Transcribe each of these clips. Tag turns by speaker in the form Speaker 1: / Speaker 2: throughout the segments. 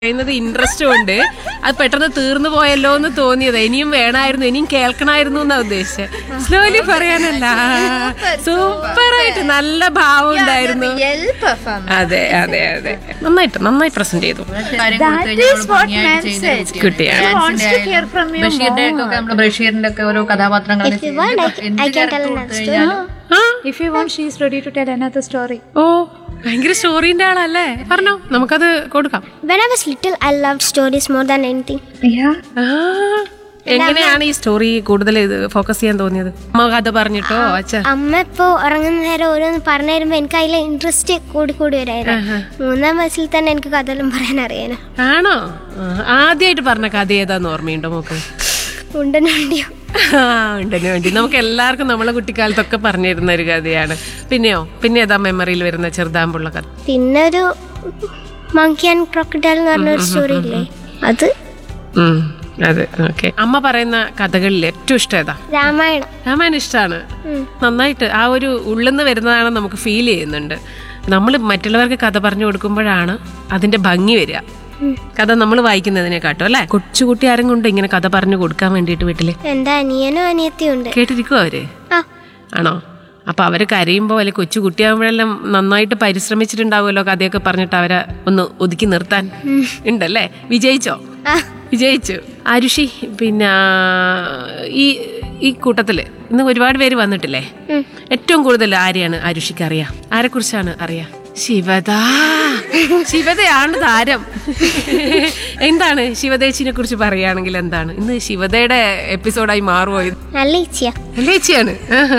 Speaker 1: പറയുന്നത് ഇൻട്രസ്റ്റും ഉണ്ട് അത് പെട്ടെന്ന് തീർന്നു പോയല്ലോ എന്ന് തോന്നിയത് ഇനിയും വേണമായിരുന്നു ഇനിയും കേൾക്കണമായിരുന്നു എന്നാ ഉദ്ദേശിച്ചത് സ്ലോലി പറയാനല്ല സൂപ്പർ ആയിട്ട് നല്ല ഭാവം ഉണ്ടായിരുന്നു
Speaker 2: റിയൽ പെർഫോമൻസ്
Speaker 1: അതെ അതെ അതെ നന്നായിട്ട് നന്നായി പ്രസന്റ് ചെയ്തു
Speaker 2: That is what man said.
Speaker 1: കുട്ടിയാണ്
Speaker 2: wants to hear from you
Speaker 3: ബഷീറിന്റെ ഒക്കെ നമ്മുടെ ബഷീറിന്റെ ഒക്കെ ഓരോ കഥാപാത്രങ്ങൾ
Speaker 4: If you want, I, can- I can tell another story.
Speaker 1: ആ
Speaker 2: If you want, she is ready to tell another story.
Speaker 1: ഓ ഭയങ്കര സ്റ്റോറിന്റെ ആളല്ലേ പറഞ്ഞോ നമുക്കത് കൊടുക്കാം
Speaker 4: When I was little, I loved stories more than anything.
Speaker 2: Yeah.
Speaker 1: ആ, എങ്ങനെയാണ് ഈ story കൂടുതൽ ഇത് ഫോക്കസ് ചെയ്യാൻ തോന്നിയത് അമ്മ കഥ പറഞ്ഞിട്ടോ അച്ഛ
Speaker 4: അമ്മ ഇപ്പോൾ ഉറങ്ങുന്ന നേരം ഓരോന്ന് പറഞ്ഞു തരുമ്പോൾ എനിക്ക് അതിലെ ഇൻട്രസ്റ്റ് കൂടി കൂടി വരായിരുന്നു മൂന്നാം വയസ്സിൽ തന്നെ എനിക്ക് കഥകളും പറയാൻ അറിയാനോ
Speaker 1: ആണോ ആ, ആദ്യമായിട്ട് പറഞ്ഞ കഥ ഏതാന്ന് ഓർമ്മയുണ്ടോ മോക്ക്
Speaker 4: ഉണ്ടെന്നുണ്ടിയോ
Speaker 1: ആ ഉണ്ടെന്ന് വേണ്ടി നമുക്ക് എല്ലാവർക്കും നമ്മളെ കുട്ടിക്കാലത്തൊക്കെ പറഞ്ഞിരുന്ന ഒരു കഥയാണ് പിന്നെയോ പിന്നെ ഏതാ മെമ്മറിയിൽ വരുന്ന ചെറുതാമ്പുള്ള കഥ
Speaker 4: പിന്നെ ഒരു മങ്കി ആൻഡ് ക്രോക്കഡൈൽ എന്ന് പറഞ്ഞ ഒരു സ്റ്റോറി ഇല്ലേ അത്
Speaker 1: ഉം, അതെ ഓക്കെ അമ്മ പറയുന്ന കഥകളിൽ ഏറ്റവും ഇഷ്ടം ഏതാ
Speaker 4: രാമായണം
Speaker 1: രാമായണം ഇഷ്ടമാണ് നന്നായിട്ട് ആ ഒരു ഉള്ളിന്ന് വരുന്നതാണ് നമുക്ക് ഫീൽ ചെയ്യുന്നുണ്ട് നമ്മൾ മറ്റുള്ളവർക്ക് കഥ പറഞ്ഞു കൊടുക്കുമ്പോഴാണ് അതിന്റെ ഭംഗി വരിക കഥ നമ്മൾ വായിക്കുന്നതിനെക്കാട്ടും അല്ലേ കൊച്ചുകുട്ടി ആരും കൊണ്ട് ഇങ്ങനെ കഥ പറഞ്ഞു കൊടുക്കാൻ വേണ്ടിയിട്ട് വീട്ടില്
Speaker 4: എൻ്റെ അനിയനും അനിയത്തിയും ഉണ്ട്
Speaker 1: കേട്ടിരിക്കുവോ അവര്
Speaker 4: ആ
Speaker 1: ആണോ അപ്പൊ അവര് കരയുമ്പോൾ അല്ലെ കൊച്ചു കുട്ടിയാകുമ്പോഴെല്ലാം നന്നായിട്ട് പരിശ്രമിച്ചിട്ടുണ്ടാവുമല്ലോ കഥയൊക്കെ പറഞ്ഞിട്ട് അവരെ ഒന്ന് ഒതുക്കി നിർത്താൻ ഉണ്ടല്ലേ വിജയിച്ചോ
Speaker 4: ആ
Speaker 1: വിജയിച്ചു ആരുഷി പിന്നെ ഈ ഈ കൂട്ടത്തില് ഇന്ന് ഒരുപാട് പേര് വന്നിട്ടില്ലേ ഏറ്റവും കൂടുതൽ ആരെയാണ് ആരുഷിക്ക് അറിയാം ആരെക്കുറിച്ചാണ് അറിയാം ശിവദ ശിവതയാണ് താരം എന്താണ് ശിവദേച്ചിനെ കുറിച്ച് പറയുകയാണെങ്കിൽ എന്താണ് ഇന്ന് ശിവതയുടെ എപ്പിസോഡായി മാറുമോ ഇത്
Speaker 4: നല്ല ഈച്ചിയാ
Speaker 1: ലേച്ചിയാണ്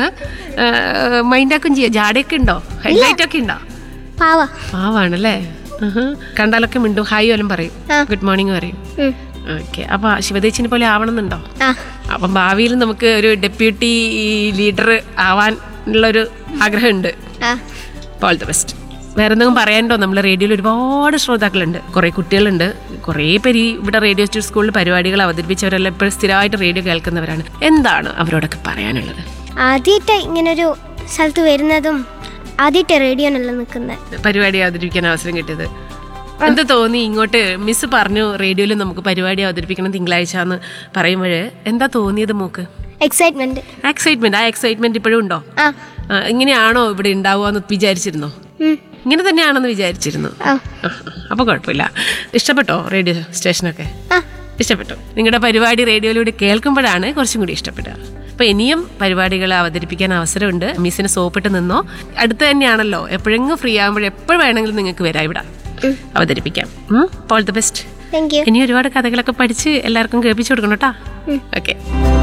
Speaker 1: മൈൻഡാക്കും ചെയ്യാം ജാടയൊക്കെ ഉണ്ടോ ഹെഡ്ലൈറ്റ് ഒക്കെ ഉണ്ടോ
Speaker 4: പാവാ
Speaker 1: പാവാണല്ലേ ആഹാ. കണ്ടാലൊക്കെ മിണ്ടും ഹായ് വല്ലതും പറയും
Speaker 4: ആ.
Speaker 1: ഗുഡ് മോർണിംഗ് പറയും
Speaker 4: ഉം.
Speaker 1: ഓക്കെ അപ്പൊ ശിവദേച്ചിനെ പോലെ ആവണമെന്നുണ്ടോ
Speaker 4: ആ
Speaker 1: അപ്പം ഭാവിയിൽ നമുക്ക് ഒരു ഡെപ്യൂട്ടി ലീഡർ ആവാൻ ഉള്ളൊരു ആഗ്രഹമുണ്ട്
Speaker 4: ആ
Speaker 1: ഓൾ ദ ബെസ്റ്റ് വേറെ എന്തെങ്കിലും പറയാനുണ്ടോ നമ്മൾ റേഡിയോയിൽ ഒരുപാട് ശ്രോതാക്കളുണ്ട് കുറേ കുട്ടികളുണ്ട് കുറേ പേര് ഈ ഇവിടെ റേഡിയോ സ്റ്റേഷൻ സ്കൂളിൽ പരിപാടികൾ അവതരിപ്പിച്ചവരെല്ലാം ഇപ്പോഴും സ്ഥിരമായിട്ട് റേഡിയോ കേൾക്കുന്നവരാണ് എന്താണ് അവരോടൊക്കെ പറയാനുള്ളത്
Speaker 4: ആദ്യമായിട്ട് ഇങ്ങനൊരു സ്ഥലത്ത് വരുന്നതും ആദ്യമായിട്ട് റേഡിയോനല്ല നിൽക്കുന്നത്
Speaker 1: പരിപാടി അവതരിപ്പിക്കാൻ അവസരം കിട്ടിയത് എന്ത് തോന്നി ഇങ്ങോട്ട് മിസ് പറഞ്ഞു റേഡിയോയിൽ നമുക്ക് പരിപാടി അവതരിപ്പിക്കണം തിങ്കളാഴ്ച എന്ന് പറയുമ്പോൾ എന്താ തോന്നിയത് മോക്ക്
Speaker 4: എക്സൈറ്റ്മെന്റ്
Speaker 1: എക്സൈറ്റ്മെന്റ് ആ എക്സൈറ്റ്മെന്റ് ഇപ്പോഴും ഉണ്ടോ
Speaker 4: ആ
Speaker 1: ആ, ഇങ്ങനെയാണോ ഇവിടെ ഉണ്ടാവുക എന്ന് വിചാരിച്ചിരുന്നോ
Speaker 4: ഉം.
Speaker 1: ഇങ്ങനെ തന്നെയാണെന്ന് വിചാരിച്ചിരുന്നു
Speaker 4: ആ
Speaker 1: ആ, അപ്പൊ കുഴപ്പമില്ല ഇഷ്ടപ്പെട്ടോ റേഡിയോ സ്റ്റേഷനൊക്കെ
Speaker 4: ആ
Speaker 1: ഇഷ്ടപ്പെട്ടു നിങ്ങളുടെ പരിപാടി റേഡിയോയിലൂടെ കേൾക്കുമ്പോഴാണ് കുറച്ചും കൂടി ഇഷ്ടപ്പെടുക അപ്പൊ ഇനിയും പരിപാടികൾ അവതരിപ്പിക്കാൻ അവസരമുണ്ട് മിസ്സിന് സോപ്പിട്ട് നിന്നോ അടുത്ത് തന്നെയാണല്ലോ എപ്പോഴെങ്കിലും ഫ്രീ ആകുമ്പോൾ എപ്പോഴും വേണമെങ്കിലും നിങ്ങൾക്ക് വരാം ഇവിടെ അവതരിപ്പിക്കാം all the best
Speaker 4: thank you
Speaker 1: ഇനി ഒരുപാട് കഥകളൊക്കെ പഠിച്ച് എല്ലാവർക്കും കേൾപ്പിച്ചു കൊടുക്കണം കേട്ടാ ഓക്കെ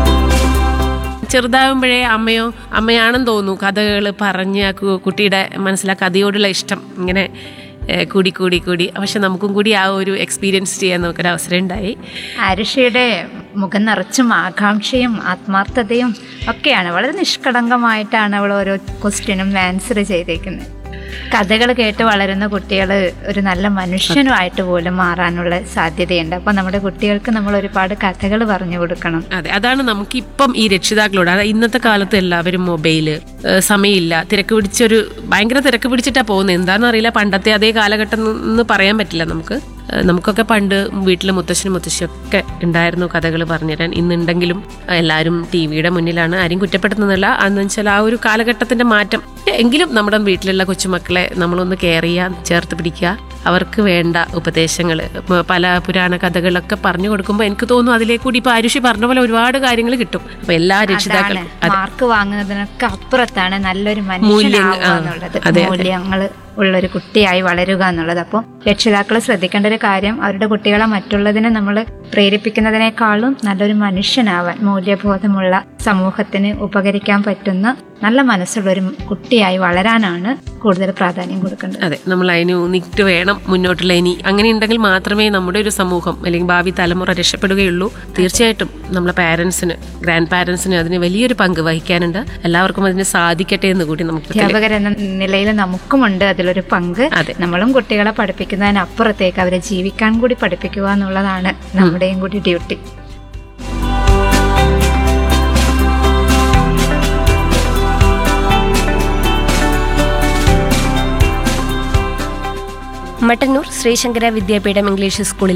Speaker 1: ചെറുതാകുമ്പോഴേ അമ്മയോ അമ്മയാണെന്ന് തോന്നുന്നു കഥകൾ പറഞ്ഞ് ആ കു- കുട്ടിയുടെ മനസ്സിലാ കഥയോടുള്ള ഇഷ്ടം ഇങ്ങനെ ഏഹ്, കൂടി കൂടി കൂടി പക്ഷെ നമുക്കും കൂടി ആ ഒരു എക്സ്പീരിയൻസ് ചെയ്യാൻ നമുക്കൊരു അവസരം ഉണ്ടായി
Speaker 2: ആരുഷിയുടെ മുഖം നിറച്ചും ആകാംക്ഷയും ആത്മാർത്ഥതയും ഒക്കെയാണ് വളരെ നിഷ്കളങ്കമായിട്ടാണ് അവൾ ഓരോ ക്വസ്റ്റ്യനും ആൻസർ ചെയ്തേക്കുന്നത് കഥകൾ കേട്ട് വളരുന്ന കുട്ടികൾ ഒരു നല്ല മനുഷ്യനുമായിട്ട് പോലും മാറാനുള്ള സാധ്യതയുണ്ട് അപ്പോൾ നമ്മുടെ കുട്ടികൾക്ക് നമ്മൾ ഒരുപാട് കഥകൾ പറഞ്ഞു കൊടുക്കണം
Speaker 1: അതെ അതാണ് നമുക്ക് ഇപ്പം ഈ രക്ഷിതാക്കളോട് അതായത് ഇന്നത്തെ കാലത്ത് എല്ലാവരും മൊബൈല് ഏഹ്, സമയമില്ല തിരക്ക് പിടിച്ചൊരു ഭയങ്കര തിരക്ക് പിടിച്ചിട്ടാ പോകുന്നത് എന്താണെന്ന് അറിയില്ല പണ്ടത്തെ അതേ കാലഘട്ടം എന്ന് പറയാൻ പറ്റില്ല നമുക്ക് ഏഹ്, നമുക്കൊക്കെ പണ്ട് വീട്ടിൽ മുത്തശ്ശനും മുത്തശ്ശിയൊക്കെ ഉണ്ടായിരുന്നു കഥകൾ പറഞ്ഞുതരാൻ ഇന്നുണ്ടെങ്കിലും എല്ലാവരും ടി വിയുടെ മുന്നിലാണ് ആരും കുറ്റപ്പെടുത്തുന്നില്ല എന്ന് വെച്ചാൽ ആ ഒരു കാലഘട്ടത്തിന്റെ മാറ്റം എങ്കിലും നമ്മുടെ വീട്ടിലുള്ള കൊച്ചുമക്കളെ നമ്മളൊന്ന് കെയർ ചെയ്യുക ചേർത്ത് പിടിക്കുക അവർക്ക് വേണ്ട ഉപദേശങ്ങൾ പല പുരാണ കഥകളൊക്കെ പറഞ്ഞു കൊടുക്കുമ്പോൾ എനിക്ക് തോന്നുന്നു അതിലേക്ക് കൂടി ഇപ്പൊ ആരുഷി പറഞ്ഞ പോലെ ഒരുപാട് കാര്യങ്ങൾ കിട്ടും അപ്പൊ എല്ലാ
Speaker 2: അതാണ്
Speaker 1: രക്ഷിതാക്കൾക്കും അതെ
Speaker 2: മാർക്ക് വാങ്ങുന്നതിനൊക്കെ അപ്പുറത്താണ് നല്ലൊരു
Speaker 1: മൂല്യങ്ങൾ,
Speaker 2: മനുഷ്യനാവുക
Speaker 1: ആ,
Speaker 2: എന്നുള്ളത്
Speaker 1: അതെ, അതെ.
Speaker 2: മൂല്യങ്ങൾ ഉള്ളൊരു കുട്ടിയായി വളരുക എന്നുള്ളത് അപ്പോൾ രക്ഷിതാക്കൾ ശ്രദ്ധിക്കേണ്ട ഒരു കാര്യം അവരുടെ കുട്ടികളെ മറ്റുള്ളതിനെ നമ്മൾ പ്രേരിപ്പിക്കുന്നതിനേക്കാളും നല്ലൊരു മനുഷ്യനാവാൻ മൂല്യബോധമുള്ള സമൂഹത്തിന് ഉപകരിക്കാൻ പറ്റുന്ന നല്ല മനസ്സുള്ള ഒരു കുട്ടിയായി വളരാനാണ് കൂടുതൽ പ്രാധാന്യം കൊടുക്കേണ്ടത്
Speaker 1: അതെ നമ്മൾ അതിന് നിറ്റ് വേണം മുന്നോട്ടുള്ള ഇനി അങ്ങനെ ഉണ്ടെങ്കിൽ മാത്രമേ നമ്മുടെ ഒരു സമൂഹം അല്ലെങ്കിൽ ഭാവി തലമുറ രക്ഷപ്പെടുകയുള്ളൂ തീർച്ചയായിട്ടും നമ്മളെ പാരൻസിന് ഗ്രാൻഡ് പാരൻസിന് അതിന് വലിയൊരു പങ്ക് വഹിക്കാനുണ്ട് എല്ലാവർക്കും അതിന് സാധിക്കട്ടെ എന്ന് കൂടി നമുക്ക്
Speaker 2: അധ്യാപകർ എന്ന നിലയിൽ നമുക്കുമുണ്ട് അതിലൊരു പങ്ക്
Speaker 1: അതെ.
Speaker 2: നമ്മളും കുട്ടികളെ പഠിപ്പിക്കുന്നതിനപ്പുറത്തേക്ക് അവരെ ജീവിക്കാൻ കൂടി പഠിപ്പിക്കുക എന്നുള്ളതാണ് നമ്മുടെയും കൂടി ഡ്യൂട്ടി
Speaker 5: മട്ടന്നൂർ ശ്രീശങ്കര വിദ്യാപീഠം ഇംഗ്ലീഷ് സ്കൂളിൽ